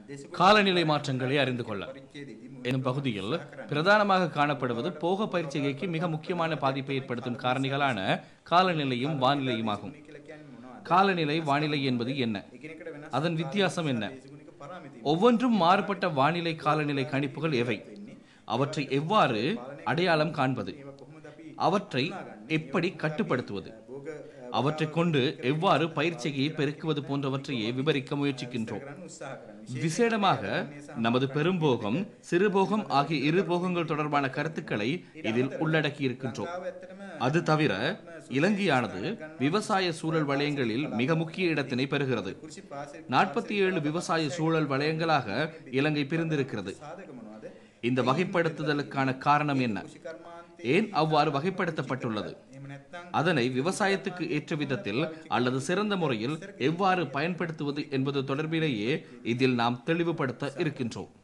காலநிலை மாற்றங்களை அறிந்து கொள்ள எனும் பகுதியில் பிரதானமாக காணப்படுவது போக பயிற்சிகைக்கு மிக முக்கியமான பாதிப்பை ஏற்படுத்தும் காரணிகளான காலநிலையும் வானிலையுமாகும் காலநிலை வானிலை என்பது என்ன அதன் வித்தியாசம் என்ன ஒவ்வொன்றும் மாறுபட்ட வானிலை காலநிலை கணிப்புகள் எவை அவற்றை எவ்வாறு அடையாளம் காண்பது அவற்றை எப்படி கட்டுப்படுத்துவது அவற்றை கொண்டு எவ்வாறு பயிற்சியை பெருக்குவது போன்றவற்றையே விவரிக்க முயற்சிக்கின்றோம் விசேடமாக நமது பெரும்போகம் சிறுபோகம் ஆகிய இரு போகங்கள் தொடர்பான கருத்துக்களை இதில் உள்ளடக்கி இருக்கின்றோம் அது தவிர இலங்கையானது விவசாய சூழல் வலயங்களில் மிக முக்கிய இடத்தினை பெறுகிறது நாற்பத்தி ஏழு விவசாய சூழல் வலயங்களாக இலங்கை பிரிந்திருக்கிறது இந்த வகைப்படுத்துதலுக்கான காரணம் என்ன ஏன் அவ்வாறு வகைப்படுத்தப்பட்டுள்ளது அதனை விவசாயத்துக்கு ஏற்ற விதத்தில் அல்லது சிறந்த முறையில் எவ்வாறு பயன்படுத்துவது என்பது தொடர்பிலேயே இதில் நாம் தெளிவுபடுத்த இருக்கின்றோம்